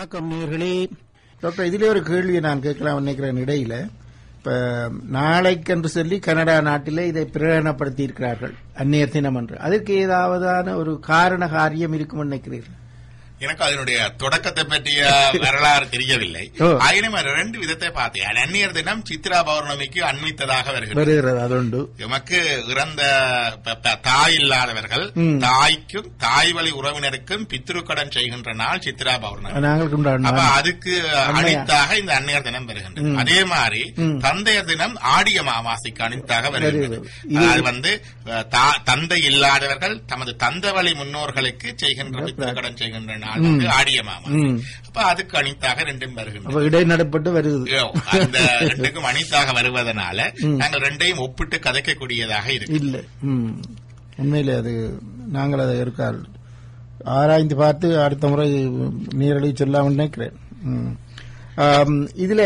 வணக்கம் நேர்களே டாக்டர் இதிலே ஒரு கேள்வியை நான் கேட்கலாம் நினைக்கிறேன் இடையில இப்ப நாளைக்கென்று சொல்லி கனடா நாட்டிலே இதை பிரகடனப்படுத்தி இருக்கிறார்கள் அந்நியர் தினம் என்று அதற்கு ஏதாவதான ஒரு காரண காரியம் இருக்கும் நினைக்கிறீர்கள் எனக்கு அதனுடைய தொடக்கத்தை பற்றிய வரலாறு தெரியவில்லை ஓ. ஆயினும் அது ரெண்டு விதத்தை பார்த்தேன் அந்நியர் தினம் சித்ரா பௌர்ணமிக்கு அண்மித்ததாக வருகிறது வருகிறது அதுண்டு எமக்கு இறந்த ப- ப- தாய் இல்லாதவர்கள் ம். தாய்க்கும் தாய் வழி உறவினருக்கும் பித்ருக்கடன் செய்கின்ற நாள் சித்ரா பௌர்ணமி நாங்கள் அப்ப கொண்டாடினோம் அதுக்கு அன்னையா. அணித்தாக இந்த அன்னையர் தினம் வருகின்றது ம். அதே மாதிரி ம். தந்தையர் தினம் ஆடிய அமாவாசைக்கு அணித்தாக வருகின்றது வருகிறது. இது- அது வந்து அஹ், தா- தந்தை இல்லாதவர்கள் தமது தந்த வழி முன்னோர்களுக்கு செய்கின்ற இந்த பித்ருக்கடன் செய்கின்ற நாள் ம். வந்து ஆடிய அமாவாசை ம். அப்ப அதுக்கு அணித்தாக ரெண்டும் வருகின்றது அப்ப இடைநடப்பட்டு வருகிறது ஐயோ, அந்த ரெண்டுக்கும் அணித்தாக வருவதனால ம். நாங்கள் ரெண்டையும் ஒப்பிட்டு கதைக்கக்கூடியதாக இருக்கு இல்ல ம். உண்மையிலே அது நாங்கள் அதை இருக்கால் ஆராய்ந்து பார்த்து அடுத்த முறை நேரடி சொல்லாமல் நினைக்கிறேன் ம். ஆம், இதுல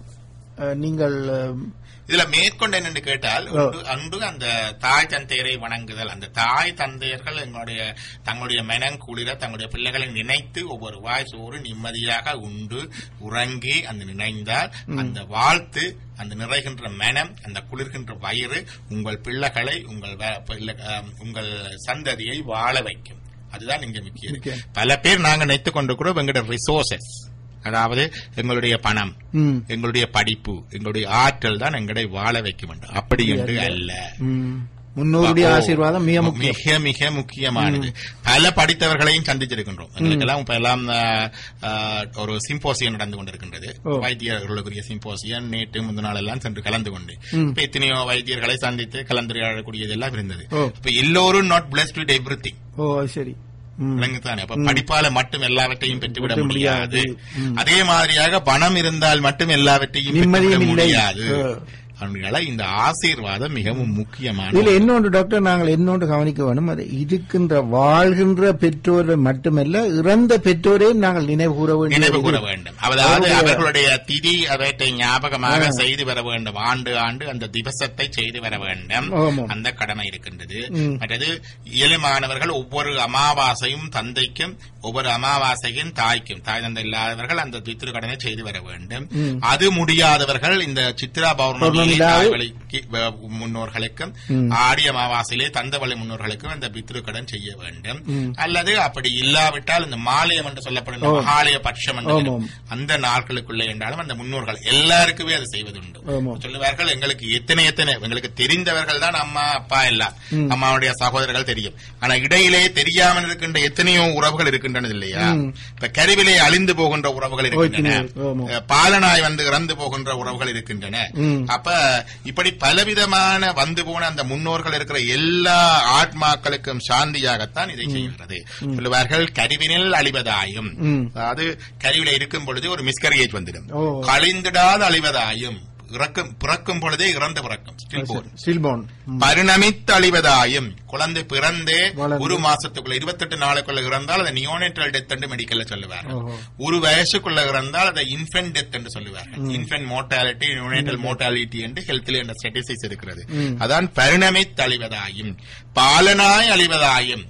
அஹ், நீங்கள் அஹ், இதுல மேற்கொண்டு என்னன்னு கேட்டால் ஓ. ஒன்று- அன்று அந்த தாய் தந்தையரை வணங்குதல் அந்த தாய் தந்தையர்கள் எங்களுடைய தங்களுடைய மனம் குளிர தங்களுடைய பிள்ளைகளை நினைத்து ஒவ்வொரு வாய் சோறு நிம்மதியாக உண்டு உறங்கி அந்த நினைந்தால் அந்த வாழ்த்து அந்த நிறைகின்ற மனம் அந்த குளிர்கின்ற வயிறு உங்கள் பிள்ளைகளை உங்கள் வ- பிள்ளை- அஹ், உங்கள் சந்ததியை வாழ வைக்கும் அதுதான் இங்க முக்கியம் முக்கியம். பல பேர் நாங்க நினைத்துக் கொண்டிருக்கிறோம் எங்களுடைய ரிசோர்சஸ் அதாவது எங்களுடைய பணம் ம், எங்களுடைய படிப்பு எங்களுடைய ஆற்றல் தான் எங்களை வாழ வைக்கும் என்று அப்படி என்று அல்ல ம். முன்னோருடைய ஓ, ஆசீர்வாதம் மிக முக்கியம் மிக மிக முக்கியமானது பல படித்தவர்களையும் சந்திச்சிருக்கின்றோம் எங்களுக்கெல்லாம் இப்ப எல்லாம் ஆ, ஆ, ஒரு சிம்போசியம் நடந்து கொண்டிருக்கின்றது ஓ. வைத்தியர்களுக்குரிய சிம்போசியம் நேற்று முந்தின நாள் எல்லாம் சென்று கலந்து கொண்டு ம். இப்ப எத்தனையோ வைத்தியர்களை சந்தித்து கலந்துரையாடக்கூடியது எல்லாம் இருந்தது ஓ. இப்ப எல்லோரும் நாட் பிளஸ்ட் வித் எவ்ரி ஓ அது சரி ம். விளங்குதானே அப்ப படிப்பால மட்டும் எல்லாவற்றையும் பெற்றுவிட பெற்று முடியாது முடியாது. ம். அதே மாதிரியாக பணம் இருந்தால் மட்டும் எல்லாவற்றையும் பெற்றுவிட நிம்மதியும் இல்லை. முடியாது ஓ. அதனால இந்த ஆசீர்வாதம் மிகவும் முக்கியமான இதுல இன்னொன்று டாக்டர் நாங்கள் இன்னொன்று கவனிக்க வேண்டும் அது இருக்கின்ற வாழ்கின்ற பெற்றோரை மட்டுமல்ல இறந்த பெற்றோரையும் நாங்கள் நினைவு கூற நினைவு கூற வேண்டும் வேண்டும் அதாவது அவருடைய- அவர்களுடைய திதி அவற்றை ஞாபகமாக செய்து வர வேண்டும் ஆண்டு ஆண்டு அந்த திவசத்தை செய்து வர வேண்டும் ஆமாம். அந்த கடமை இருக்கின்றது ம். மற்றது இயலுமானவர்கள் ஒவ்வொரு அமாவாசையும் தந்தைக்கும் ஒவ்வொரு அமாவாசையும் தாய்க்கும் தாய் தந்தை இல்லாதவர்கள் அந்த பித்ரு கடனை செய்து வர வேண்டும் ம். அது முடியாதவர்கள் இந்த சித்ரா பௌர்ணமியிலே பௌர்ணமியிலாவது- தாய் வழிக்கு வ- முன்னோர்களுக்கும் ம். ஆடி அமாவாசையிலே தந்த வழி முன்னோர்களுக்கும் அந்த பித்ரு கடன் செய்ய வேண்டும் ம். அல்லது அப்படி இல்லாவிட்டால் இந்த மாலயம் என்று சொல்லப்படும் ஓ. மகாலய பட்சம் என்று ஆமாம். வரும். அந்த நாட்களுக்குள்ளே என்றாலும் அந்த முன்னோர்கள் எல்லாருக்குமே அது செய்வதுண்டு ஆமாம். சொல்லுவார்கள் எங்களுக்கு எத்தனை எத்தனை எங்களுக்கு தெரிந்தவர்கள் தான் அம்மா அப்பா எல்லாம் ம். அம்மாவுடைய சகோதரர்கள் தெரியும் ஆனா இடையிலே தெரியாமல் இருக்கின்ற எத்தனையோ உறவுகள் இருக்கின்றன இல்லையா ம். இப்ப கருவிலே அழிந்து போகின்ற உறவுகள் இருக்கின்றன ஆமாம். அஹ் பாலனாய் வந்து இறந்து போகின்ற உறவுகள் இருக்கின்றன ம். அப்ப இப்படி பலவிதமான வந்து போன அந்த முன்னோர்கள் இருக்கிற எல்லா ஆத்மாக்களுக்கும் சாந்தியாகத்தான் இதை செய்கிறது சொல்லுவார்கள் கருவினில் அழிவதாயும் ம். அதாவது கருவில இருக்கும் பொழுது ஒரு மிஸ்கரேஜ் வந்துடும் ஓ. கழிந்திடாத அழிவதாயும் இறக்கும் பிறக்கும் பொழுதே இறந்து பிறக்கும் still born. ஸ்டில்போன் பரிணமித்து அழிவதாயும் குழந்தை பிறந்தே வளர்ந்து. ஒரு மாசத்துக்குள்ள இருபத்தெட்டு நாளுக்குள்ள இறந்தால் அதை நியோனேட்டல் டெத் என்று மெடிக்கல்ல சொல்லுவார்கள் ஓஹோ. ஒரு வயசுக்குள்ள இறந்தால் அதை இன்ஃபென்ட் டெத் என்று சொல்லுவார்கள் இன்ஃபென்ட் மோர்டாலிட்டி நியோனேட்டல் மோர்டாலிட்டி என்று ஹெல்த்ல என்ற ஸ்டாட்டிஸ்டிக்ஸ் இருக்கிறது ம். அதான் பரிணமித்து அழிவதாயும் பாலனாய் அழிவதாயும்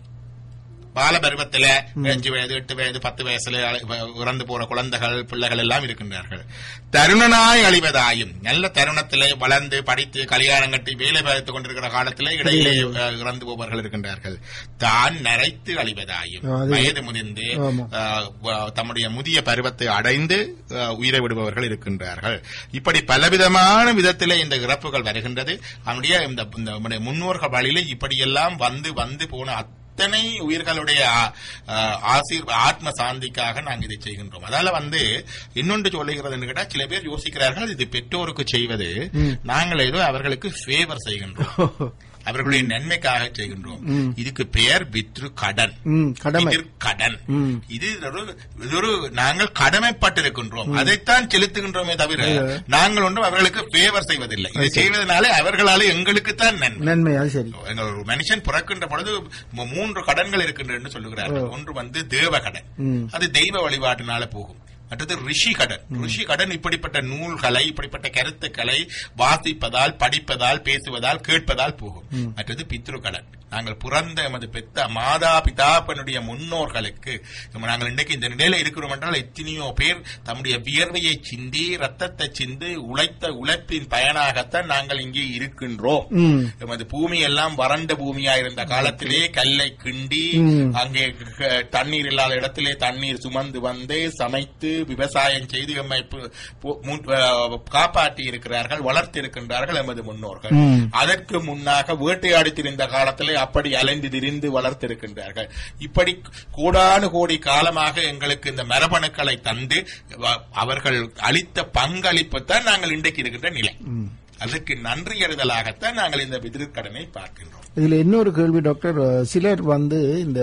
பால பருவத்தில அஞ்சு வயது எட்டு வயது பத்து வயசுல அழி- இறந்து போற குழந்தைகள் பிள்ளைகள் எல்லாம் இருக்கின்றார்கள் தருணனாய் அழிவதாயும் நல்ல தருணத்திலே வளர்ந்து படித்து கல்யாணம் கட்டி வேலை பார்த்துக் கொண்டிருக்கிற காலத்திலே இடையிலே அஹ், இறந்து போபவர்கள் இருக்கின்றார்கள் தான் நரைத்து அழிவதாயும் அது- வயது முதிர்ந்து ஆமா. அஹ், வ- தம்முடைய முதிய பருவத்தை அடைந்து அஹ், உயிரை விடுபவர்கள் இருக்கின்றார்கள் இப்படி பலவிதமான விதத்திலே இந்த இறப்புகள் வருகின்றது அவனுடைய இந்த இந்த நம்முடைய முன்னோர்கள் வழியிலே இப்படியெல்லாம் வந்து வந்து போன அத்தனை உயிர்களுடைய ஆ- ஆ- ஆசீர் ஆத்ம சாந்திக்காக நாங்கள் இதை செய்கின்றோம் அதால வந்து இன்னொன்று சொல்லுகிறது கேட்டா சில பேர் யோசிக்கிறார்கள் இது பெற்றோருக்கு செய்வது ம். நாங்கள் ஏதோ அவர்களுக்கு ஃபேவர் செய்கின்றோம் அவர்களுடைய நன்மைக்காக செய்கின்றோம் ம். இதுக்கு பெயர் வித்ரு கடன் ம், கடமை இது கடன் ம். இது ஒரு இது ஒரு நாங்கள் கடமைப்பட்டிருக்கின்றோம் அதைத்தான் செலுத்துகின்றோமே தவிர ஐயோ. நாங்கள் ஒன்றும் அவர்களுக்கு ஃபேவர் செய்வதில்லை இதை செய்வதனாலே அவர்களாலே எங்களுக்குத்தான் நன்மை நன்மை அது சரி எங்கள் ஒரு மனுஷன் பிறக்கின்ற பொழுது மு- மூன்று கடன்கள் இருக்கின்றன என்று சொல்லுகிறார்கள் ஒன்று வந்து தேவ கடன் ம். அது தெய்வ வழிபாட்டினால போகும் மற்றது ரிஷி கடன் ரிஷி கடன் இப்படிப்பட்ட நூல்களை இப்படிப்பட்ட கருத்துக்களை வாசிப்பதால் படிப்பதால் பேசுவதால் கேட்பதால் போகும் மற்றது பித்ரு கடன் நாங்கள் பிறந்த எமது பெத்த மாதா பிதாப்பனுடைய முன்னோர்களுக்கு நம்ம நாங்கள் இன்றைக்கு இந்த நிலையில இருக்கிறோம் என்றால் எத்தனையோ பேர் தம்முடைய வியர்வையை சிந்தி ரத்தத்தை சிந்து உழைத்த உழைப்பின் பயனாகத்தான் நாங்கள் இங்கே இருக்கின்றோம் ம். எமது பூமி எல்லாம் வறண்ட பூமியா இருந்த காலத்திலே கல்லை கிண்டி ம். அங்கே க- தண்ணீர் இல்லாத இடத்திலே தண்ணீர் சுமந்து வந்து சமைத்து விவசாயம் செய்து எம்மை பு- பு- மு- அஹ் காப்பாற்றி இருக்கிறார்கள் வளர்த்தி இருக்கின்றார்கள் எமது முன்னோர்கள் ம். அதற்கு முன்னாக வேட்டையாடி திரிந்த காலத்திலே அப்படி அலைந்து திரிந்து வளர்த்திருக்கின்றார்கள் இப்படி கோடானு கோடி காலமாக எங்களுக்கு இந்த மரபணுக்களை தந்து வ- அவர்கள் அளித்த பங்களிப்பு தான் நாங்கள் இன்றைக்கு இருக்கின்ற நிலை ம். அதற்கு நன்றி அறிதலாகத்தான் நாங்கள் இந்த பிதிர்கடனை பார்க்கின்றோம் இதுல இன்னொரு கேள்வி டாக்டர் அஹ், சிலர் வந்து இந்த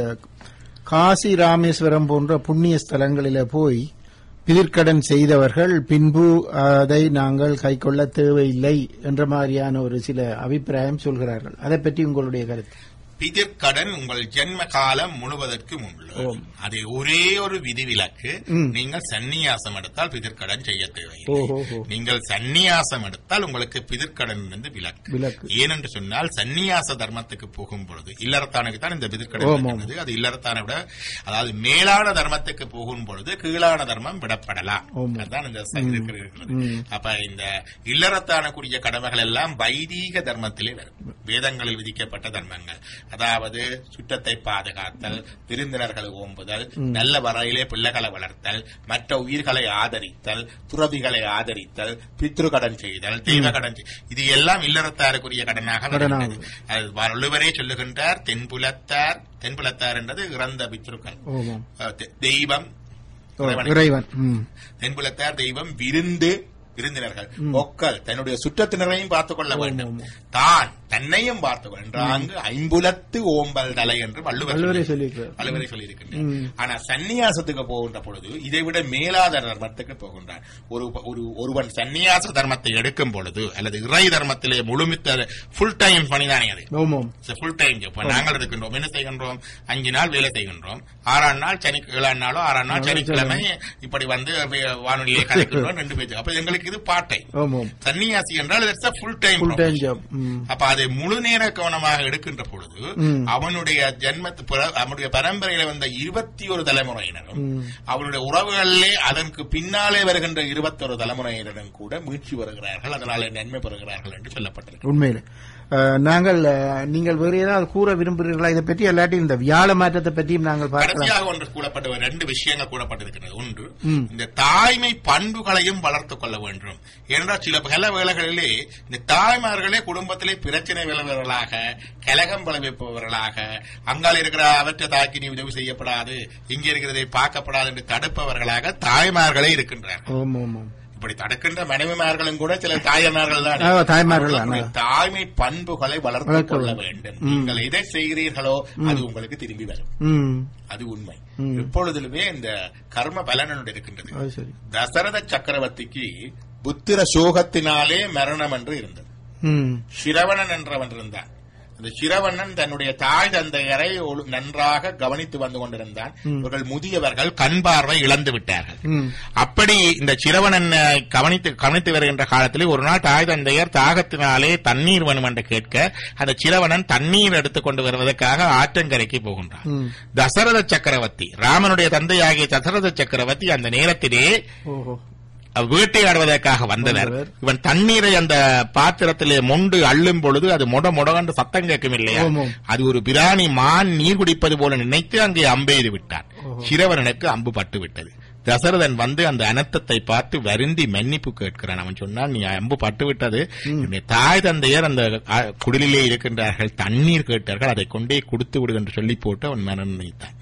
காசி ராமேஸ்வரம் போன்ற புண்ணிய ஸ்தலங்களில போய் பிதிர்க்கடன் செய்தவர்கள் பின்பு அதை நாங்கள் கைக்கொள்ள தேவையில்லை என்ற மாதிரியான ஒரு சில அபிப்பிராயம் சொல்கிறார்கள் அதை பற்றி உங்களுடைய கருத்து பிதிர்கடன் உங்கள் ஜென்ம காலம் முழுவதற்கும் உள்ளது ஓம். அது ஒரே ஒரு விதிவிலக்கு ம். நீங்கள் சந்நியாசம் எடுத்தால் பிதிர்கடன் செய்ய தேவையில்லை ஓஹோ ஹோ. நீங்கள் சந்நியாசம் எடுத்தால் உங்களுக்கு பிதிர்கடன் இருந்து விலக்கு விலக்கு ஏனென்று சொன்னால் சந்நியாச தர்மத்துக்கு போகும் பொழுது இல்லறத்தானுக்கு தான் இந்த பிதிர்கடன் ஆமாம். இருக்கின்றது. அது இல்லறத்தானை விட அதாவது மேலான தர்மத்துக்கு போகும் பொழுது கீழான தர்மம் விடப்படலாம் ஆமாம். அதுதான் இந்த ச- இருக்கிற- இருக்கிறது ம். அப்ப இந்த இல்லறத்தானக்குரிய கடமைகள் எல்லாம் வைதீக தர்மத்திலே வரும் வேதங்களில் விதிக்கப்பட்ட தர்மங்கள் அதாவது சுற்றத்தை பாதுகாத்தல் விருந்தினர்களை ஓம்புதல் நல்ல வரையிலே பிள்ளைகளை வளர்த்தல் மற்ற உயிர்களை ஆதரித்தல் துறவிகளை ஆதரித்தல் பித்ருகடன் செய்தல் தெய்வ கடன் செய்- இது எல்லாம் இல்லறத்தாருக்குரிய கடனாக கடனாக. வருகிறது. அது வள்ளுவரே சொல்லுகின்றார் தென்புலத்தார் தென்புலத்தார் என்றது இறந்த பித்ருக்கள் ஓமாம் அஹ் தெ- தெய்வம் ஓ, இறைவனை- இறைவன் ம். தென்புலத்தார் தெய்வம் விருந்து விருந்தினர்கள் ஒக்கல் தன்னுடைய சுற்றத்தினரையும் பார்த்துக் கொள்ள வேண்டும் ஆமா. தான் தன்னையும் பார்த்துக் கொள்ள என்று அங்கு ஐம்புலத்து ஓம்பல் தலை என்று வள்ளுவர் வள்ளுவரே சொல்லி- சொல்லியிருக்கிறார் வள்ளுவரை சொல்லியிருக்கின்றார் ம். ஆனா சந்நியாசத்துக்கு போகின்ற பொழுது இதை விட மேலாத தர்மத்துக்கு போகின்றார் ஒரு ஒரு ஒருவன் சந்நியாச தர்மத்தை எடுக்கும் பொழுது அல்லது இறை தர்மத்திலே முழுமித்த ஃபுல் டைம் பணிதானே அது ஓமாம் ஃபுல் டைம் இப்ப நாங்கள் இருக்கின்றோம் என்ன செய்கின்றோம் அஞ்சு நாள் வேலை செய்கின்றோம் ஆறாம் நாள் சனி ஏழாம் நாளோ ஆறாம் நாள் சனிக்கிழமை இப்படி வந்து வே- வானொலியை கலைக்கின்றோம் ரெண்டு பேச்சு அப்ப எங்களுக்கு இது பார்ட் டைம் ஓமாம் சன்னியாசி என்றால் full time full time job ம். அப்ப அதை முழு நேர கவனமாக எடுக்கின்ற பொழுது ம். அவனுடைய ஜென்மத்து பிற- அவனுடைய பரம்பரையில வந்த இருபத்தி ஒரு தலைமுறையினரும் ம். அவருடைய உறவுகளிலே அதற்கு பின்னாலே வருகின்ற இருபத்தொரு தலைமுறையினரும் கூட மீட்சி வருகிறார்கள் அதனால நன்மை பெறுகிறார்கள் என்று சொல்லப்பட்டிருக்கு உண்மையில அஹ், நாங்கள் அஹ், நீங்கள் வேறு ஏதாவது கூற விரும்புகிறீர்களா இதை பற்றி இல்லாட்டி இந்த வியாழ மாற்றத்தை பற்றியும் நாங்கள் பார்க்கலாம் கடைசியாக ஒன்று கூறப்பட்ட ஒரு ரெண்டு விஷயங்கள் கூறப்பட்டிருக்கிறது ஒன்று ம். இந்த தாய்மை பண்புகளையும் வளர்த்துக் கொள்ள வேண்டும் ஏனென்றால் சில பல வேளைகளிலே இந்த தாய்மார்களே குடும்பத்திலே பிரச்சனை விளைவர்களாக கலகம் விளைவிப்பவர்களாக அங்கால் இருக்கிற அவற்றை தாக்கி நீ உதவி செய்யப்படாது இங்கே இருக்கிறதை பார்க்கப்படாது என்று தடுப்பவர்களாக தாய்மார்களே இருக்கின்றார்கள் ஓம் ஓம் ஓம் இப்படி தடுக்கின்ற மனைவிமார்களும் கூட சில தாய்மார்கள் தான் ஆ, தாய்மார்கள் தான். அவர்களுடைய தாய்மை பண்புகளை வளர்த்துக் வளர்க்க கொள்ள வேண்டும். வேண்டும் நீங்கள் எதை செய்கிறீர்களோ அது உங்களுக்கு திரும்பி வரும் ம் அது உண்மை ம். எப்பொழுதிலுமே இந்த கர்ம பலனோடு இருக்கின்றது அது சரி தசரத சக்கரவர்த்திக்கு புத்திர சோகத்தினாலே மரணம் என்று இருந்தது ம் சிரவணன் என்றவன் இருந்தான் அந்த சிரவணன் தன்னுடைய தாய் தந்தையரை ஒழு- நன்றாக கவனித்து வந்து கொண்டிருந்தான் இவர்கள் முதியவர்கள் கண் பார்வை இழந்து விட்டார்கள் ம் அப்படி இந்த சிரவணன் அஹ், கவனித்து கவனித்து வருகின்ற காலத்தில் ஒரு நாள் தாய் தந்தையர் தாகத்தினாலே தண்ணீர் வேணும் என்று கேட்க அந்த சிரவணன் தண்ணீர் எடுத்துக் கொண்டு வருவதற்காக ஆற்றங்கரைக்கு போகின்றான் ம் தசரத சக்கரவர்த்தி ராமனுடைய தந்தையாகிய தசரத சக்கரவர்த்தி அந்த நேரத்திலே ஓஹோ வேட்டையாடுவதற்காக வந்தனர் வந்தவர். இவன் தண்ணீரை அந்த பாத்திரத்திலே மொண்டு அள்ளும் பொழுது அது மொட மொடகண்டு சத்தம் கேட்கும் இல்லையா ஆமாம். அது ஒரு பிராணி மான் நீர் குடிப்பது போல நினைத்து அங்கே அம்பெய்து விட்டான் ஓஹோ. சிரவணனுக்கு அம்பு பட்டு விட்டது தசரதன் வந்து அந்த அனர்த்தத்தை பார்த்து வருந்தி மன்னிப்பு கேட்கிறான் அவன் சொன்னான் நீ அம்பு பட்டு விட்டது என்னுடைய தாய் தந்தையர் அந்த அ, குடிலிலே இருக்கின்றார்கள் தண்ணீர் கேட்டார்கள் அதை கொண்டே கொடுத்து விடு என்று சொல்லி போட்டு அவன் மனம் நினைத்தான்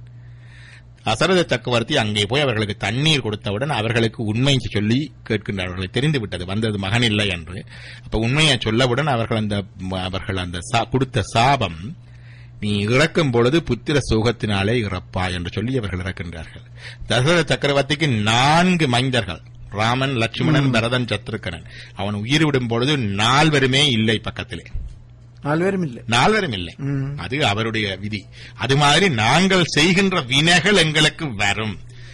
அசரத சக்கரவர்த்தி அங்கே போய் அவர்களுக்கு தண்ணீர் கொடுத்தவுடன் அவர்களுக்கு உண்மை சொல்லி கேட்கின்றார்கள் தெரிந்து விட்டது வந்தது மகன் இல்லை என்று அப்ப உண்மையை சொல்லவுடன் அவர்கள் அந்த அவர்கள் அந்த சா- கொடுத்த சாபம் நீ இறக்கும் பொழுது புத்திர சோகத்தினாலே இறப்பா என்று சொல்லி அவர்கள் இறக்கின்றார்கள் தசரத சக்கரவர்த்திக்கு நான்கு மைந்தர்கள் ராமன் லட்சுமணன் பரதன் சத்ருக்கனன் அவன் உயிர் விடும் பொழுது நால்வருமே இல்லை பக்கத்திலே நாலு பேரும் இல்லை நால்வரும் இல்லை ம் அது அவருடைய விதி அது மாதிரி நாங்கள் செய்கின்ற வினைகள் எங்களுக்கு வரும்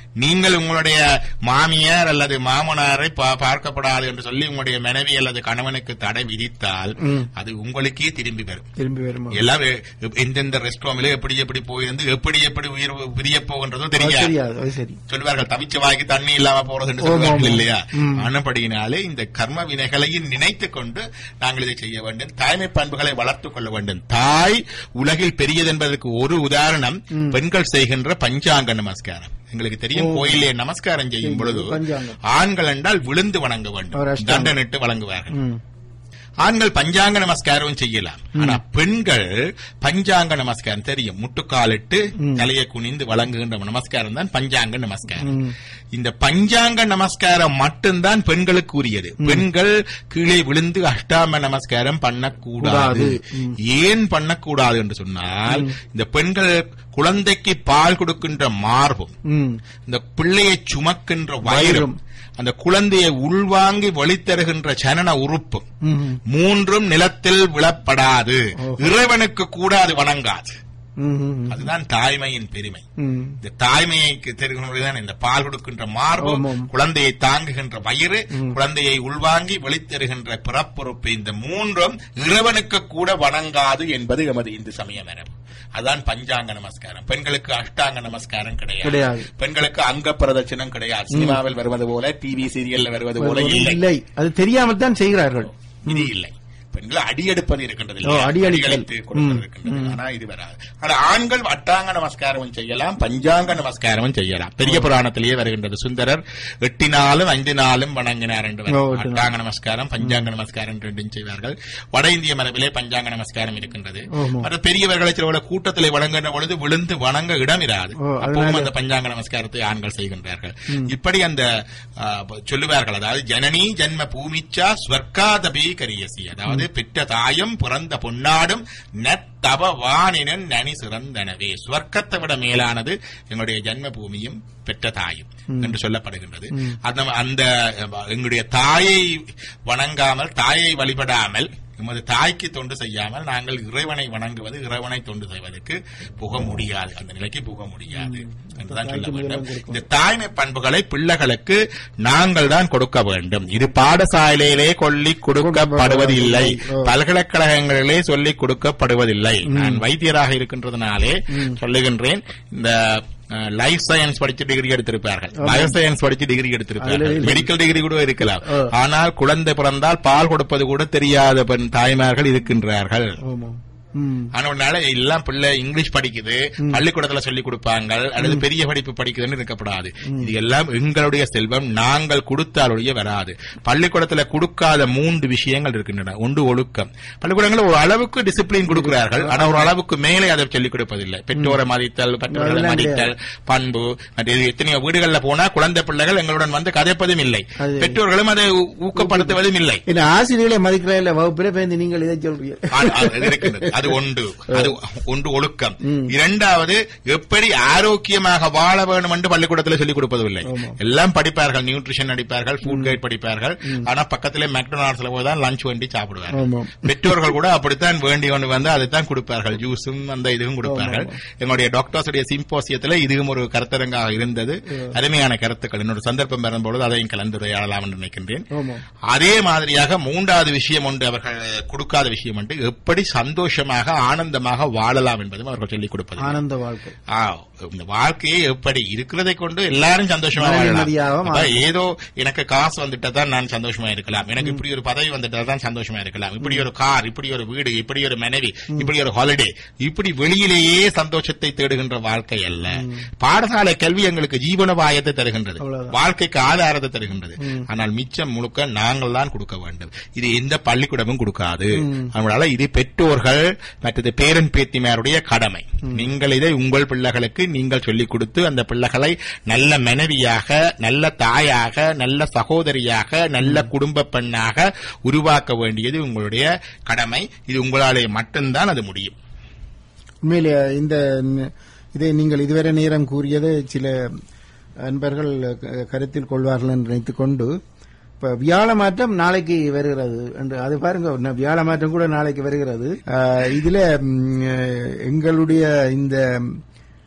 நீங்கள் உங்களுடைய மாமியார் அல்லது மாமனாரை பா- பார்க்கப்படாது என்று சொல்லி உங்களுடைய மனைவி அல்லது கணவனுக்கு தடை விதித்தால் ம். அது உங்களுக்கே திரும்பி வரும் திரும்பி வருமா எல்லாம் எ- எந்தெந்த ரெஸ்ட் ரூம்ல எப்படி எப்படி போயிருந்து எப்படி எப்படி உயிர் பிரிய போகின்றதோ அது தெரியாது தெரியாது அது சரி சொல்வார்கள் தவிச்ச வாய்க்கு தண்ணி இல்லாம போறது என்று ஆமா, சொல்வார்கள் ஆமா. இல்லையா ம். ஆனபடியினாலே இந்த கர்ம வினைகளையும் நினைத்துக் கொண்டு நாங்கள் இதை செய்ய வேண்டும் தாய்மை பண்புகளை வளர்த்துக் கொள்ள வேண்டும் தாய் உலகில் பெரியது என்பதற்கு ஒரு உதாரணம் பெண்கள் செய்கின்ற பஞ்சாங்க நமஸ்காரம் எங்களுக்கு தெரியும் கோயிலே நமஸ்காரம் செய்யும் பொழுது பஞ்சாங்கம். ஆண்கள் என்றால் விழுந்து வணங்க ஒரு வேண்டும் அஷ்டாங்கம். தண்டனிட்டு வழங்குவார்கள் ம். ஆண்கள் பஞ்சாங்க நமஸ்காரம் செய்யலாம் ஆனா பெண்கள் பஞ்சாங்க நமஸ்காரம் தெரியும் முட்டுக்காலிட்டு தலையை குனிந்து வழங்குகின்ற நமஸ்காரம் தான் பஞ்சாங்க நமஸ்காரம் ம். இந்த பஞ்சாங்க நமஸ்காரம் மட்டும்தான் பெண்களுக்கு உரியது பெண்கள் கீழே விழுந்து அஷ்டாம நமஸ்காரம் பண்ணக்கூடாது கூடாது. ஏன் பண்ணக்கூடாது என்று சொன்னால் இந்த பெண்கள் குழந்தைக்கு பால் கொடுக்கின்ற மார்பும் ம். இந்த பிள்ளையை சுமக்கின்ற வயிறும் வயிறும். அந்த குழந்தையை உள்வாங்கி வழித்தருகின்ற சனன உறுப்பும் ம். மூன்றும் நிலத்தில் விழப்படாது ஓஹோ. இறைவனுக்கு கூட அது வணங்காது ம். ம். அதுதான் தாய்மையின் பெருமை ம். இந்த தாய்மையை தெரிகின்றதுதான் இந்த பால் கொடுக்கின்ற மார்பு ஆமாம். குழந்தையை தாங்குகின்ற வயிறு குழந்தையை உள்வாங்கி வெளித்தருகின்ற பிறப்புறுப்பு இந்த மூன்றும் இறைவனுக்கு கூட வணங்காது என்பது எமது இந்து சமய மரபு அதான் பஞ்சாங்க நமஸ்காரம் பெண்களுக்கு அஷ்டாங்க நமஸ்காரம் கிடையாது கிடையாது. பெண்களுக்கு அங்க பிரதட்சணம் கிடையாது சினிமாவில் வருவது போல டிவி சீரியல்ல வருவது போல இல்லை இல்லை அது தெரியாமல் தான் செய்கிறார்கள் இது இல்லை பெண்கள் அடியெடுப்பது இருக்கின்றது ஓ, இல்லையா? அடியடித்தல். அடியெடுத்து கொடுப்பது இருக்கின்றது ஆனா இது வராது ஆனா ஆண்கள் அட்டாங்க நமஸ்காரமும் செய்யலாம் பஞ்சாங்க நமஸ்காரமும் செய்யலாம் பெரிய புராணத்திலேயே வருகின்றது சுந்தரர் எட்டு நாளும் ஐந்து நாளும் வணங்கினார் என்று வரும். ஓ, எட்டு நாள். அட்டாங்க நமஸ்காரம் பஞ்சாங்க நமஸ்காரம் ரெண்டும் செய்வார்கள் வட இந்திய மரபிலே பஞ்சாங்க நமஸ்காரம் இருக்கின்றது ஓஹோ. மற்ற பெரியவர்களை சில கூட்டத்தில் வணங்குகின்ற பொழுது விழுந்து வணங்க இடம் இராது ஓ, அப்பவும் அதனால- அந்த பஞ்சாங்க நமஸ்காரத்தை ஆண்கள் செய்கின்றார்கள் இப்படி அந்த ஆ, சொல்லுவார்கள் அதாவது ஜனனி ஜன்ம பூமிச்சா ஸ்வர்காதபி கரியசி அதாவது பெற்ற தாயும் பிறந்த பொன்னாடும் நத்தவ வானினன் நனி சிறந்தனவே ஸ்வர்க்கத்தை விட மேலானது எங்களுடைய ஜன்ம பூமியும் பெற்ற தாயும் என்று சொல்லப்படுகின்றது அந்த அந்த எங்களுடைய தாயை வணங்காமல் தாயை வழிபடாமல் எமது தாய்க்கு தொண்டு செய்யாமல் நாங்கள் இறைவனை வணங்குவது இறைவனை தொண்டு செய்வதற்கு புக முடியாது அந்த நிலைக்கு புக முடியாது என்றுதான் சொல்ல வேண்டும் இந்த தாய்மை பண்புகளை பிள்ளைகளுக்கு நாங்கள் தான் கொடுக்க வேண்டும் இது பாடசாலையிலே கொல்லிக் கொடுக்கப்படுவதில்லை பல்கலைக்கழகங்களிலே சொல்லிக் கொடுக்கப்படுவதில்லை நான் வைத்தியராக இருக்கின்றதுனாலே சொல்லுகின்றேன் இந்த லைஃப் சயின்ஸ் படிச்சு டிகிரி எடுத்திருப்பார்கள் பயோ சயின்ஸ் படிச்சு டிகிரி எடுத்திருப்பார்கள் மெடிக்கல் டிகிரி கூட இருக்கலாம் ஆனால் குழந்தை பிறந்தால் பால் கொடுப்பது கூட தெரியாத பெண் தாய்மார்கள் இருக்கின்றார்கள் ஆமாம் ம். ஆனவனால எல்லாம் பிள்ளை இங்கிலீஷ் படிக்குது பள்ளிக்கூடத்துல சொல்லி கொடுப்பாங்க அல்லது பெரிய படிப்பு படிக்குதுன்னு இருக்கப்படாது இது எல்லாம் எங்களுடைய செல்வம் நாங்கள் கொடுத்தாலுடைய வராது பள்ளிக்கூடத்துல கொடுக்காத மூன்று விஷயங்கள் இருக்கின்றன ஒன்று ஒழுக்கம் பள்ளிக்கூடங்களில் ஒரு அளவுக்கு டிசிப்ளின் கொடுக்கிறார்கள் ஆனா ஒரு அளவுக்கு மேலே அதை சொல்லிக் கொடுப்பதில்லை பெற்றோரை மதித்தல் பெற்றோர்களை அதெல்லாம் மதித்தல் பண்பு மற்ற இது எத்தனையோ வீடுகள்ல போனா குழந்தை பிள்ளைகள் எங்களுடன் வந்து கதைப்பதும் இல்லை அது- பெற்றோர்களும் அதை ஊக்கப்படுத்துவதும் இல்லை என்ன ஆசிரியர்களை மதிக்கிற இல்ல வகுப்பிலே பேருந்து நீங்கள் இதை சொல்றீங்க ஆ- ஆ- அது இருக்கின்றது. அது ஒன்று அது ஒன்று ஒழுக்கம் இரண்டாவது எப்படி ஆரோக்கியமாக வாழ வேண்டும் என்று பள்ளிக்கூடத்தில் சொல்லிக் கொடுப்பதில்லை எல்லாம் படிப்பார்கள் நியூட்ரிஷன் படிப்பார்கள் ஃபுட் கைட் படிப்பார்கள் ஆனா பக்கத்திலே மெக்டொனால்ட்ஸ்ல போய் தான் லஞ்ச் வேண்டி சாப்பிடுவார்கள் ஆமாம். பெற்றோர்கள் கூட அப்படித்தான் வேண்டி கொண்டு வந்து அதைத்தான் கொடுப்பார்கள் ஜூஸும் அந்த இதுவும் கொடுப்பார்கள் எங்களுடைய டாக்டர்ஸுடைய சிம்போசியத்துல இதுவும் ஒரு கருத்தரங்காக இருந்தது அருமையான கருத்துக்கள் இன்னொரு சந்தர்ப்பம் வரும்பொழுது அதையும் கலந்துரையாடலாம் என்று நினைக்கின்றேன் ஆமாம் அதே மாதிரியாக மூன்றாவது விஷயம் ஒன்று அவர்கள் கொடுக்காத விஷயம் ஒன்று எப்படி சந்தோஷமாக ஆனந்தமாக வாழலாம் என்பதும் அவர்கள் சொல்லிக் கொடுப்பது ஆனந்த வாழ்க்கை ஆ, இந்த வாழ்க்கையை எப்படி இருக்கிறதை கொண்டு எல்லாரும் சந்தோஷமா மன வாழலாம் நிம்மதியாக அப்ப ஏதோ எனக்கு காசு வந்துட்டா தான் நான் சந்தோஷமா இருக்கலாம் எனக்கு இப்படி ஒரு பதவி வந்துட்டா தான் சந்தோஷமா இருக்கலாம் இப்படி ஒரு கார் இப்படி ஒரு வீடு இப்படி ஒரு மனைவி இப்படி ஒரு ஹாலிடே இப்படி வெளியிலேயே சந்தோஷத்தை தேடுகின்ற வாழ்க்கை அல்ல பாடசாலை கல்வி எங்களுக்கு ஜீவனோபாயத்தை தருகின்றது அவ்வளவுதான். வாழ்க்கைக்கு ஆதாரத்தை தருகின்றது ஆனால் மிச்சம் முழுக்க நாங்கள் தான் கொடுக்க வேண்டும் இது எந்த பள்ளிக்கூடமும் கொடுக்காது அதனால இது பெற்றோர்கள் மற்றது பேரன் பேத்திமாருடைய கடமை நீங்கள் இதை உங்கள் பிள்ளைகளுக்கு நீங்கள் சொல்லிக் கொடுத்து அந்த பிள்ளைகளை நல்ல மனைவியாக நல்ல தாயாக நல்ல சகோதரியாக நல்ல குடும்ப பெண்ணாக உருவாக்க வேண்டியது உங்களுடைய கடமை இது உங்களாலே மட்டும்தான் அது முடியும் உண்மையிலே இந்த ந- இதை நீங்கள் இதுவரை நேரம் கூறியது சில அன்பர்கள் க- கருத்தில் கொள்வார்கள் என்று நினைத்துக் கொண்டு இப்ப வியாழ மாற்றம் நாளைக்கு வருகிறது என்று அது பாருங்க ந- வியாழ மாற்றம் கூட நாளைக்கு வருகிறது ஆஹ், இதுல ம், எங்களுடைய இந்த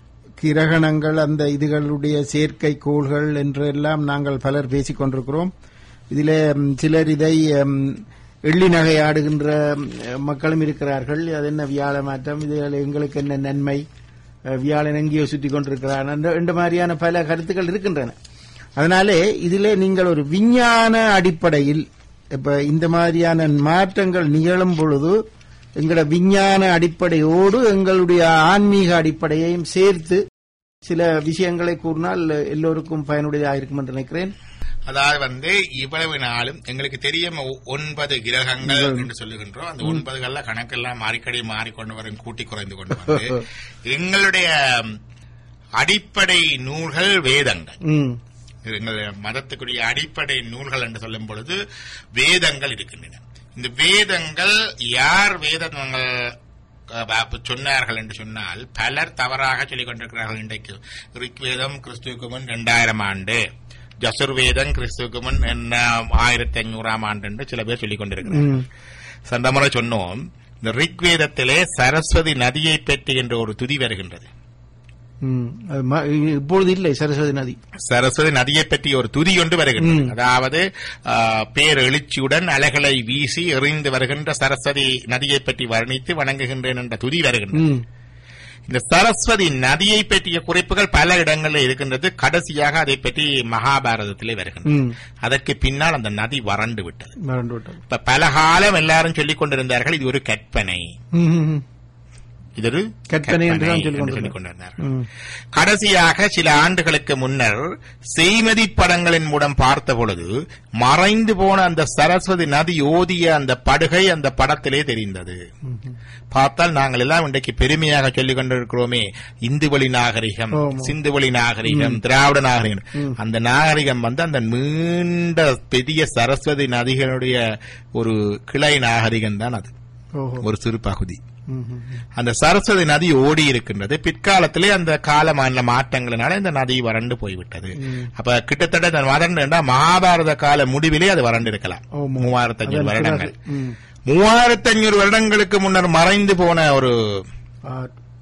கிரகணங்கள் அந்த இதுகளுடைய செயற்கை கோள்கள் என்றெல்லாம் நாங்கள் பலர் பேசிக் கொண்டிருக்கிறோம் இதிலே ம், சிலர் இதை ம், எள்ளி நகையாடுகின்ற ம், மக்களும் இருக்கிறார்கள் அது என்ன வியாழ மாற்றம் இதில் எங்களுக்கு என்ன நன்மை அஹ், வியாழன் எங்கேயோ சுற்றி கொண்டிருக்கிறான் என்ற- என்ற மாதிரியான பல கருத்துக்கள் இருக்கின்றன அதனாலே இதிலே நீங்கள் ஒரு விஞ்ஞான அடிப்படையில் இப்ப இந்த மாதிரியான மாற்றங்கள் நிகழும் பொழுது எங்களோட விஞ்ஞான அடிப்படையோடு எங்களுடைய ஆன்மீக அடிப்படையையும் சேர்த்து சில விஷயங்களை கூறினால் எல்லோருக்கும் பயனுடையதாக இருக்கும் என்று நினைக்கிறேன் அதாவது வந்து இவ்வளவு நாளும் எங்களுக்கு தெரியும் ஒ- ஒன்பது கிரகங்கள் என்று சொல்லுகின்றோம் அந்த ஒன்பதுகள்ல கணக்கெல்லாம் மாறிக்கடி மாறிக்கொண்டு வரும் கூட்டி குறைந்து கொண்டு வந்து எங்களுடைய அடிப்படை நூல்கள் வேதங்கள் ம் எங்கள் மதத்துக்குரிய அடிப்படை நூல்கள் என்று சொல்லும் பொழுது வேதங்கள் இருக்கின்றன இந்த வேதங்கள் யார் வேதங்கள் அஹ், சொன்னார்கள் என்று சொன்னால் பலர் தவறாக சொல்லிக் கொண்டிருக்கிறார்கள் இன்றைக்கு ரிக்வேதம் கிறிஸ்துவுக்கு முன் இரண்டாயிரம் ஆண்டு ஜசுர்வேதம் கிறிஸ்துவுக்கு முன் என்ன ஆயிரத்தி ஐநூறாம் ஆண்டு என்று சில பேர் சொல்லிக் கொண்டிருக்கிறார்கள் ம் சென்ற முறை சொன்னோம் இந்த ரிக்வேதத்திலே சரஸ்வதி நதியை பற்றி என்ற ஒரு துதி வருகின்றது ம் அது ம- இப்பொழுது இல்லை சரஸ்வதி நதி சரஸ்வதி நதியை பற்றி ஒரு துதி ஒன்று வருகின்றது ம். அதாவது ஆ, பேரெழுச்சியுடன் அலைகளை வீசி எறிந்து வருகின்ற சரஸ்வதி நதியை பற்றி வர்ணித்து வணங்குகின்றேன் என்ற துதி வருகின்றது ம் இந்த சரஸ்வதி நதியை பற்றிய குறிப்புகள் பல இடங்களில் இருக்கின்றது கடைசியாக அதை பற்றி மகாபாரதத்திலே வருகின்றது ம் அதற்கு பின்னால் அந்த நதி வறண்டு விட்டது மறந்து விட்டது இப்ப பல காலம் எல்லாரும் சொல்லிக் கொண்டிருந்தார்கள் இது ஒரு கற்பனை ம், ம், ம். இது ஒரு கற்பனை என்று தான் கற்பனை சொல்லிக் என்று சொல்லிக் கொண்டிருந்தார். கொண்டிருந்தார்கள் ம் கடைசியாக சில ஆண்டுகளுக்கு முன்னர் செய்மதி படங்களின் மூலம் பார்த்த பொழுது மறைந்து போன அந்த சரஸ்வதி நதி ஓதிய அந்த படுகை அந்த படத்திலே தெரிந்தது பார்த்தால் நாங்கள் எல்லாம் இன்றைக்கு பெருமையாக சொல்லிக் கொண்டிருக்கிறோமே இந்துவழி நாகரிகம் ஆமா. சிந்துவழி நாகரிகம் திராவிட நாகரிகம் ம். அந்த நாகரிகம் வந்து அந்த நீண்ட பெரிய சரஸ்வதி நதிகளுடைய ஒரு கிளை நாகரிகம் தான் அது ஓஹோ ஒரு சிறு பகுதி ம், ம், ம். அந்த சரஸ்வதி நதி ஓடி இருக்கின்றது பிற்காலத்திலே அந்த கால மாநில மாற்றங்களினால இந்த நதி வறண்டு போய்விட்டது ம். அப்ப கிட்டத்தட்ட இந்த வறண்டு என்றால் மகாபாரத கால முடிவிலே அது வறண்டு இருக்கலாம் ஆமா. மூவாயிரத்தி அஞ்சூறு அதன் வருடங்கள் பிறகு, ம். மூவாயிரத்தி அஞ்சூறு வருடங்களுக்கு முன்னர் மறைந்து போன ஒரு ஆ,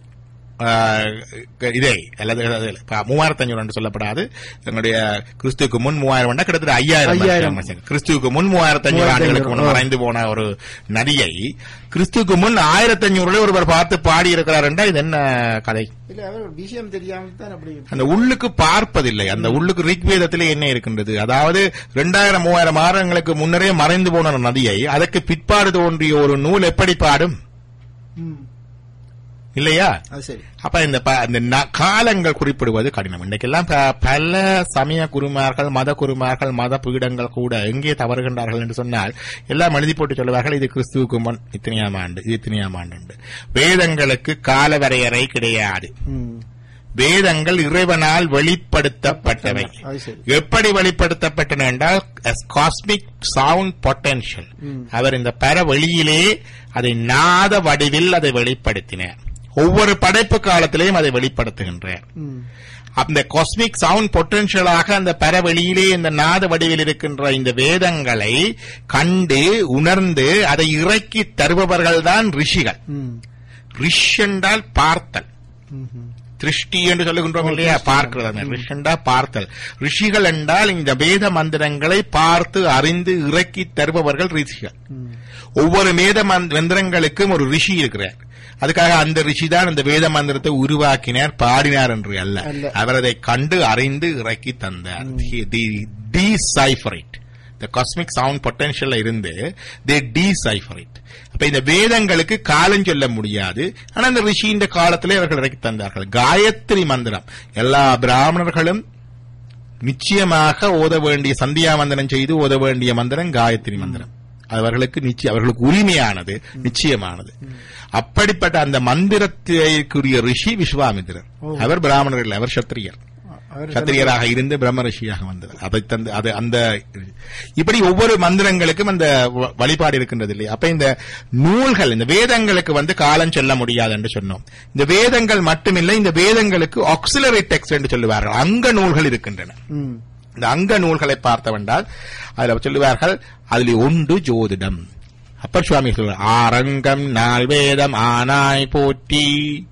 ஆஹ், இதே அல்லது மூவாயிரத்தி அஞ்சூறு என்று சொல்லப்படாது எங்களுடைய கிறிஸ்துவுக்கு முன் மூவாயிரம் ஆண்டா கிட்டத்தட்ட ஐயாயிரம் ஐயாயிரம். வருஷம். கிறிஸ்துவுக்கு முன் மூவாயிரத்தி அஞ்சூறு மூவாயிரத்தி ஆண்டுகளுக்கு முன் ஐநூறு. மறைந்து போன ஒரு நதியை கிறிஸ்துவுக்கு முன் ஆயிரத்தி அஞ்சூறுல ஒருவர் பார்த்து பாடி இருக்கிறார் என்றா இது என்ன கதை இல்ல அவர் ஒரு விஷயம் தெரியாமல் தான் அப்படி அந்த உள்ளுக்கு பார்ப்பதில்லை அந்த உள்ளுக்கு ரிக்வேதத்திலே என்ன இருக்கின்றது அதாவது ரெண்டாயிரம் மூவாயிரம் ஆயிரங்களுக்கு முன்னரே மறைந்து போன ஒரு நதியை அதற்கு பிற்பாடு தோன்றிய ஒரு நூல் எப்படி பாடும் ம். இல்லையா அது சரி அப்ப இந்த ப- இந்த ந- காலங்கள் குறிப்பிடுவது கடினம் இன்னைக்கெல்லாம் ப- பல சமய குருமார்கள் மத குருமார்கள் மத பீடங்கள் கூட எங்கே தவறுகின்றார்கள் என்று சொன்னால் எல்லாம் எழுதி போட்டு சொல்லுவார்கள் இது கிறிஸ்துவுக்கு முன் இத்தனையாம் ஆண்டு இது இத்தனையாம் ஆண்டு வேதங்களுக்கு கால வரையறை கிடையாது ம். வேதங்கள் இறைவனால் வெளிப்படுத்தப்பட்டவை அது சரி எப்படி வெளிப்படுத்தப்பட்டன என்றால் காஸ்மிக் சவுண்ட் பொட்டன்ஷியல் ம். அவர் இந்த பர வெளியிலே அதை நாத வடிவில் அதை வெளிப்படுத்தினார் ஒவ்வொரு படைப்பு காலத்திலேயும் அதை வெளிப்படுத்துகின்றார் ம். அந்த காஸ்மிக் சவுண்ட் பொட்டன்ஷியலாக அந்த பரவெளியிலே இந்த நாத வடிவில் இருக்கின்ற இந்த வேதங்களை கண்டு உணர்ந்து அதை இறக்கி தருபவர்கள் தான் ரிஷிகள் ம். ரிஷ் என்றால் பார்த்தல் ம். ம். திருஷ்டி என்று சொல்லுகின்றோம் இல்லையா பார்க்கிறது அந்த ரிஷண்டா பார்த்தல் ரிஷிகள் என்றால் இந்த வேத மந்திரங்களை பார்த்து அறிந்து இறக்கி தருபவர்கள் ரிஷிகள் ம். ஒவ்வொரு வேத மந்த்- மந்திரங்களுக்கும் ஒரு ரிஷி இருக்கிறார் அதுக்காக அந்த ரிஷி தான் அந்த வேத மந்திரத்தை உருவாக்கினார் பாடினார் என்று அல்ல அல்ல. அவர் அதை கண்டு அறிந்து இறக்கி தந்தார் டீசைஃபரைட் இந்த காஸ்மிக் சவுண்ட் பொட்டன்ஷியல்ல இருந்து தே டீசைஃபரைட் அப்ப இந்த வேதங்களுக்கு காலம் சொல்ல முடியாது ஆனா அந்த ரிஷியின் காலத்திலே அவர்கள் இறக்கி தந்தார்கள் காயத்ரி மந்திரம் எல்லா பிராமணர்களும் நிச்சயமாக ஓத வேண்டிய சந்தியா மந்திரம் செய்து ஓத வேண்டிய மந்திரம் காயத்ரி மந்திரம் அவர்களுக்கு நிச்சயம் அவர்களுக்கு உரிமையானது நிச்சயமானது அப்படிப்பட்ட அந்த மந்திரத்திற்குரிய ரிஷி விஸ்வாமித்திரர் ஓ. அவர் பிராமணர் இல்லை அவர் சத்திரியர் அவர் சத்திரியராக இருந்து பிரம்ம ரிஷியாக வந்தவர் அதை தந்து அது அந்த இப்படி ஒவ்வொரு மந்திரங்களுக்கும் அந்த வ- வழிபாடு இருக்கின்றது இல்லையா அப்ப இந்த நூல்கள் இந்த வேதங்களுக்கு வந்து காலம் சொல்ல முடியாது என்று சொன்னோம் இந்த வேதங்கள் மட்டுமில்லை இந்த வேதங்களுக்கு ஆக்சிலரி டெக்ஸ்ட் என்று சொல்லுவார்கள் அங்க நூல்கள் இருக்கின்றன ம். இந்த அங்க நூல்களை பார்த்தவென்றால் அதுல சொல்லுவார்கள் அதில் ஒன்று ஜோதிடம் அப்பர் சுவாமி சொல்றார் ஆரங்கம் நால் வேதம் ஆனாய் போற்றி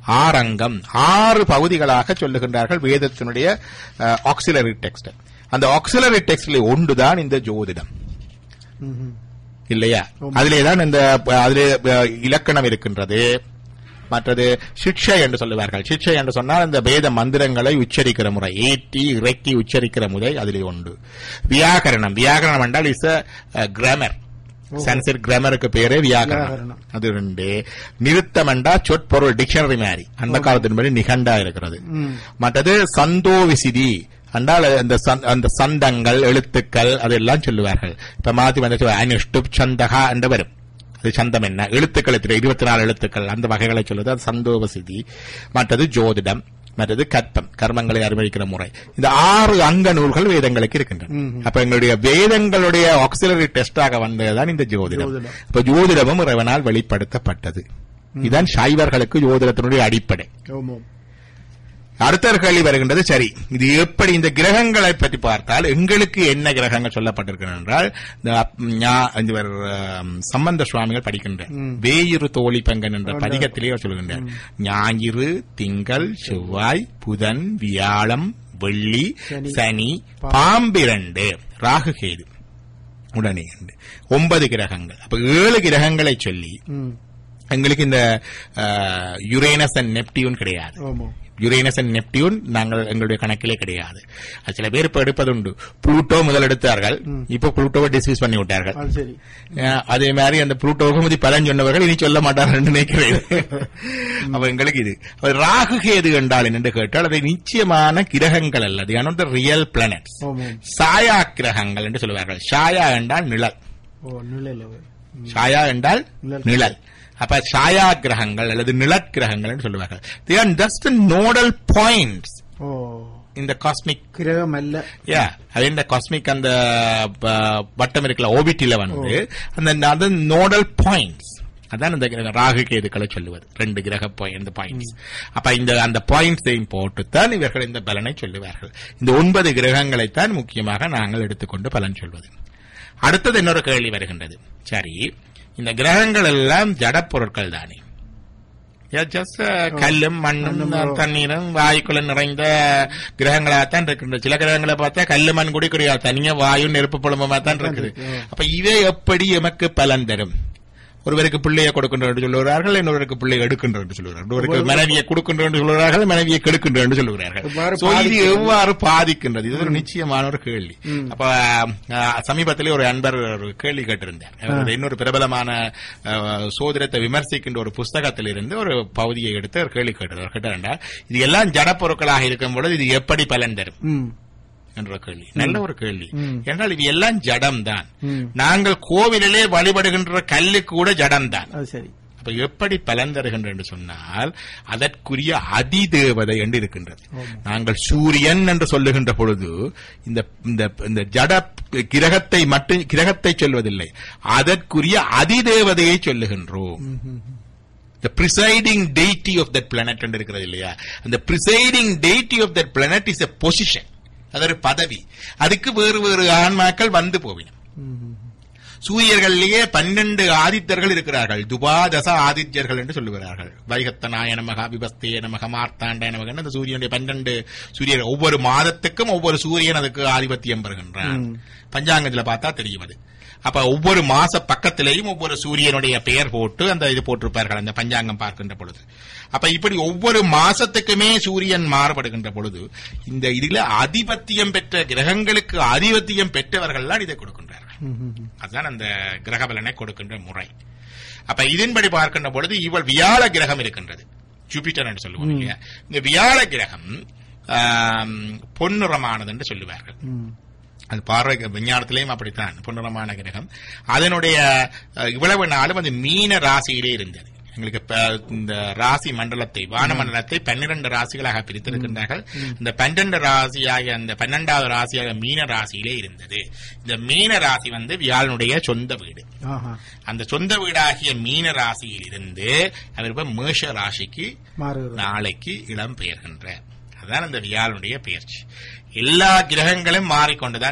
ஆறங்கம் ஆறு பகுதிகளாக சொல்லுகின்றார்கள் வேதத்தினுடைய ஆக்சிலரி டெக்ஸ்ட் அந்த ஆக்சிலரி டெக்ஸ்ட்ல ஒன்றுதான் இந்த ஜோதிடம் ம்ஹும். இல்லையா அதிலே தான் இந்த அதிலே அஹ், இலக்கணம் இருக்கின்றது மற்றது சிக்ஷை என்று சொல்லுவார்கள் சிக்ஷை என்று சொன்னால் இந்த வேத மந்திரங்களை உச்சரிக்கிற முறை ஏற்றி இறக்கி உச்சரிக்கிற முறை அதிலே உண்டு வியாகரணம் வியாகரணம் என்றால் இஸ் கிராமர் சன்செட் கிராமருக்கு பேரே வியாகரணம் வியாகரணம். அது ரெண்டு நிறுத்தம் என்றா சொற்பொருள் டிக்ஷனரி மாதிரி அந்த காலத்தின்படி நிகண்டா இருக்கிறது ம். மற்றது சந்தோவிசிதி என்றால் அந்த சந்- அந்த சந்தங்கள் எழுத்துக்கள் அதெல்லாம் சொல்லுவார்கள் இப்ப மாத்தி வந்து அனுஷ்டு சந்தகா என்று வரும் அது சந்தம் என்ன எழுத்துக்கள் எத்தனை இருபத்தி நாலு எழுத்துக்கள் அந்த வகைகளை சொல்லுது அது சந்தோபசிதி மற்றது ஜோதிடம் மற்றது கற்பம் கர்மங்களை அறிவிக்கிற முறை இந்த ஆறு அங்க நூல்கள் வேதங்களுக்கு இருக்கின்றன அப்ப எங்களுடைய வேதங்களுடைய ஆக்சிலரி டெஸ்டாக வந்ததுதான் இந்த ஜோதிடம் ஜோதிடம். இப்ப ஜோதிடமும் இறைவனால் வெளிப்படுத்தப்பட்டது இதுதான் சைவர்களுக்கு ஜோதிடத்தினுடைய அடிப்படை ஆமாம். அடுத்த ஒரு கேள்வி வருகின்றது சரி இது எப்படி இந்த கிரகங்களை பற்றி பார்த்தால் எங்களுக்கு என்ன கிரகங்கள் சொல்லப்பட்டிருக்கிறது என்றால் இந்த அப்- ஞா- இவர் ஆம், சம்பந்த சுவாமிகள் படிக்கின்றார் வேயிறு தோழி பங்கன் என்ற பதிகத்திலே அவர் சொல்கின்றார் ஞாயிறு திங்கள் செவ்வாய் புதன் வியாழம் வெள்ளி சனி, சனி பாம்பிரண்டு ராகு கேது உடனே உண்டு. ஒன்பது கிரகங்கள் அப்ப ஏழு கிரகங்களை சொல்லி ம். எங்களுக்கு இந்த யுரேனஸ் அண்ட் நெப்டியூன் கிடையாது ஆமாம். யுரேனஸ் அண்ட் நெப்டியூன் நாங்கள் எங்களுடைய கணக்கிலே கிடையாது அது சில பேர் இப்ப எடுப்பதுண்டு புளூட்டோ முதல் எடுத்தார்கள் இப்ப புளூட்டோவை டிஸ்மிஸ் பண்ணி விட்டார்கள் அது சரி அஹ், அதே மாதிரி அந்த புளூட்டோவுக்கு முதி பலன் சொன்னவர்கள் இனி சொல்ல மாட்டார்கள் என்று நினைக்கிறேன் அப்ப எங்களுக்கு இது அப்ப ராகு கேது என்றால் என்று கேட்டால் அதை நிச்சயமான கிரகங்கள் அல்ல அது ஆர் த ரியல் பிளானட்ஸ் ஆமாம். சாயா கிரகங்கள் என்று சொல்லுவார்கள் சாயா என்றால் நிழல் ஓ நிழல் அவர். சாயா என்றால் நிழல். நிழல் அப்ப சாயா கிரகங்கள் அல்லது நிலக்கிரகங்கள் என்று சொல்லுவார்கள் they are just nodal points ஓ இந்த காஸ்மிக் கிரகம் அல்ல யா அது இந்த காஸ்மிக் அந்த ப- வட்டம் இருக்கல ஓபிட்டில வந்து அந்த அந்த நோடல் பாயிண்ட்ஸ் அதான் இந்த கிரக- ராகு கேதுக்களை சொல்லுவது ரெண்டு கிரக பாயிண்ட் பாயிண்ட்ஸ் அப்ப இந்த அந்த பாயிண்ட்ஸையும் போட்டுத்தான் இவர்கள் இந்த பலனை சொல்லுவார்கள் இந்த ஒன்பது கிரகங்களைத்தான் முக்கியமாக நாங்கள் எடுத்துக்கொண்டு பலன் சொல்வது அடுத்தது இன்னொரு கேள்வி வருகின்றது சரி இந்த கிரகங்கள் எல்லாம் ஜட பொருட்கள் தானே ஜஸ்ட் கல்லும் மண்ணும் தண்ணீரும் வாயுக்குள்ள நிறைந்த கிரகங்களாகத்தான் இருக்கின்றது சில கிரகங்களை பார்த்தா கல்லு மண் கூட கிடையாது தனியா வாயு நெருப்பு புலம்பமா தான் இருக்குது அப்ப இவை எப்படி எமக்கு பலன் தரும் ஒருவருக்கு பிள்ளையை கொடுக்கின்றோம் என்று சொல்லுகிறார்கள் இன்னொருவருக்கு பிள்ளையை எடுக்கின்றோம் என்று சொல்லுகிறார்கள் ஒருவருக்கு மனைவியை கொடுக்கின்றோம் என்று சொல்லுகிறார்கள் மனைவியை கெடுக்கின்றோம் என்று சொல்லுகிறார்கள் எவ்வாறு So, இது எவ்வாறு பாதிக்கின்றது இது ஒரு நிச்சயமான ஒரு கேள்வி அப்ப அஹ், சமீபத்திலே ஒரு அன்பர் ஒரு கேள்வி கேட்டிருந்தார் அவர் இன்னொரு பிரபலமான அஹ், சோதரத்தை விமர்சிக்கின்ற ஒரு புஸ்தகத்தில் இருந்து ஒரு பகுதியை எடுத்து ஒரு கேள்வி கேட்டார் அவர் கேட்டார் இது எல்லாம் ஜட பொருட்களாக இருக்கும் பொழுது இது எப்படி பலன் தரும் ம். என்ற ஒரு கேள்வி நல்ல ஒரு கேள்வி என்றால் இது எல்லாம் ஜடம் தான் நாங்கள் கோவிலிலே வழிபடுகின்ற கல்லு கூட ஜடம் தான் அது சரி அப்ப எப்படி பலன் தருகின்ற என்று சொன்னால் அதற்குரிய அதிதேவதை என்று இருக்கின்றது நாங்கள் சூரியன் என்று சொல்லுகின்ற பொழுது இந்த இந்த இந்த ஜட கிரகத்தை மட்டும் கிரகத்தை சொல்வதில்லை அதற்குரிய அதிதேவதையை சொல்லுகின்றோம் the presiding deity of that planet என்று இருக்கிறது இல்லையா அந்த presiding deity of that planet is a position அது ஒரு பதவி அதுக்கு வேறு வேறு ஆன்மாக்கள் வந்து போவின ம். சூரியர்களிலேயே பன்னெண்டு ஆதித்தர்கள் இருக்கிறார்கள் துபாதச ஆதித்யர்கள் என்று சொல்லுகிறார்கள் வைகத்த நாய நமக விபஸ்தே நமக மார்த்தாண்ட நமக அந்த சூரியனுடைய பன்னெண்டு சூரியன் ஒவ்வொரு மாதத்துக்கும் ஒவ்வொரு சூரியன் அதுக்கு ஆதிபத்தியம் பெறுகின்றான் பஞ்சாங்கத்துல பார்த்தா தெரியும் அது அப்ப ஒவ்வொரு மாச பக்கத்திலேயும் ஒவ்வொரு சூரியனுடைய பெயர் போட்டு அந்த இது போட்டிருப்பார்கள் அந்த பஞ்சாங்கம் பார்க்கின்ற பொழுது அப்ப இப்படி ஒவ்வொரு மாசத்துக்குமே சூரியன் மாறுபடுகின்ற பொழுது இந்த இதுல அதிபத்தியம் பெற்ற கிரகங்களுக்கு அதிபத்தியம் பெற்றவர்கள் இதை கொடுக்கின்றார்கள் அதுதான் அந்த கிரக பலனை கொடுக்கின்ற முறை அப்ப இதன்படி பார்க்கின்ற பொழுது இவள் வியாழ கிரகம் இருக்கின்றது ஜூபிட்டர் என்று சொல்லுவோம் இல்லையா இந்த வியாழ கிரகம் ஆம், பொன்னிறமானது என்று சொல்லுவார்கள் ம். அது பார்வை விஞ்ஞானத்திலேயும் அப்படித்தான் பொன்னிறமான கிரகம் அதனுடைய அஹ், இவ்வளவு நாளும் அது மீன ராசியிலே இருந்தது எங்களுக்கு இப்ப இந்த ராசி மண்டலத்தை வான மண்டலத்தை பன்னிரண்டு ராசிகளாக பிரித்திருக்கின்றார்கள் இந்த பன்னெண்டு ராசியாக அந்த பன்னெண்டாவது ராசியாக மீன ராசியிலே இருந்தது இந்த மீன ராசி வந்து வியாழனுடைய சொந்த வீடு ஆஹா அந்த சொந்த வீடாகிய மீன ராசியில் இருந்து அவர் இப்ப மேஷ ராசிக்கு மாறுகிறது நாளைக்கு இளம் பெயர்கின்ற அதுதான் அந்த வியாழனுடைய பெயர்ச்சி எல்லா கிரகங்களும் மாறிக்கொண்டுதான் இருக்குது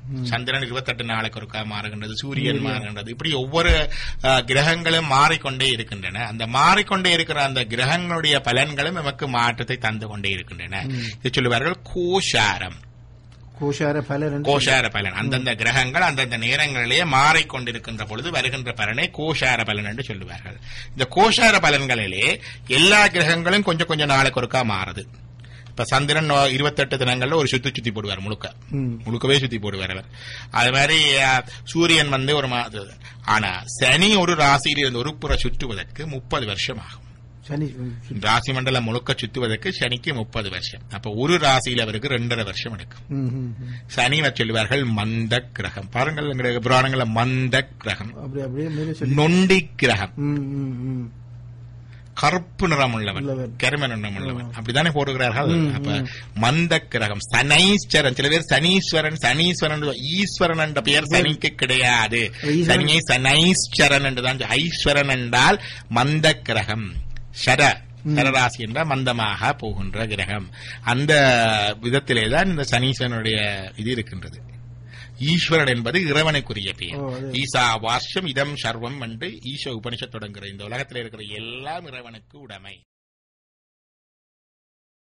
சந்திரன் இருபத்தெட்டு நாளுக்கு ஒருக்கா மாறுகின்றது சூரியன் மாறுகின்றது இப்படி ஒவ்வொரு அஹ், கிரகங்களும் மாறிக்கொண்டே இருக்கின்றன அந்த மாறிக்கொண்டே இருக்கிற அந்த கிரகங்களுடைய பலன்களும் நமக்கு மாற்றத்தை தந்து கொண்டே இருக்கின்றன இதை சொல்லுவார்கள் கோஷாரம் கோஷார பலர் என்று கோஷார பலன் அந்தந்த கிரகங்கள் அந்தந்த நேரங்களிலேயே மாறிக்கொண்டிருக்கின்ற பொழுது வருகின்ற பலனை கோஷார பலன் என்று சொல்லுவார்கள் இந்த கோஷார பலன்களிலே எல்லா கிரகங்களும் கொஞ்சம் கொஞ்சம் நாளுக்கு ஒருக்கா மாறுது இப்ப சந்திரன் இருபத்தெட்டு தினங்கள்ல ஒரு சுத்தி சுத்தி போடுவார் முழுக்க ம். முழுக்கவே சுத்தி போடுவார் அவர் அது மாதிரி அஹ், சூரியன் வந்து ஒரு மா- ஆனா சனி ஒரு ராசியில் இருந்து ஒரு புற சுற்றுவதற்கு முப்பது வருஷம் ஆகும் சனி ராசி மண்டலம் முழுக்க சுத்துவதற்கு சனிக்கு முப்பது வருஷம் அப்ப ஒரு ராசியில் அவருக்கு ரெண்டரை வருஷம் எடுக்கும் ம், ம், ம். சனிவை சொல்லுவார்கள் மந்த கிரகம் பாருங்கள் எங்களுடைய புராணங்கள மந்த கிரகம் அப்படி அப்படியே மேலே சொல்லி நொண்டி கிரகம் ம், ம், ம். கருப்பு நிறம் உள்ளவன் உள்ளவன். கரும நிறம் உள்ளவன் அப்படித்தானே போடுகிறார்கள் ம், அப்ப மந்த கிரகம் சனீஸ்வரன் சில பேர் சனீஸ்வரன் சனீஸ்வரன் ஈஸ்வரன் என்ற பெயர் சனிக்கு கிடையாது ஈஸ்வரன். சனியை சனைஸ்வரன் என்றுதான் சொல்- ஐஸ்வரன் என்றால் மந்த கிரகம் ஷர சரராசி என்றால் மந்தமாக போகின்ற கிரகம் அந்த விதத்திலே தான் இந்த சனீஸ்வரனுடைய இது இருக்கின்றது ஈஸ்வரன் என்பது இறைவனுக்குரிய பெயர் ஓ, அது- ஈசா வாஷ்யம் இதம் சர்வம் என்று ஈச உபனிஷத் தொடங்குகிற இந்த உலகத்தில் இருக்கிற எல்லாம் இறைவனுக்கு உடைமை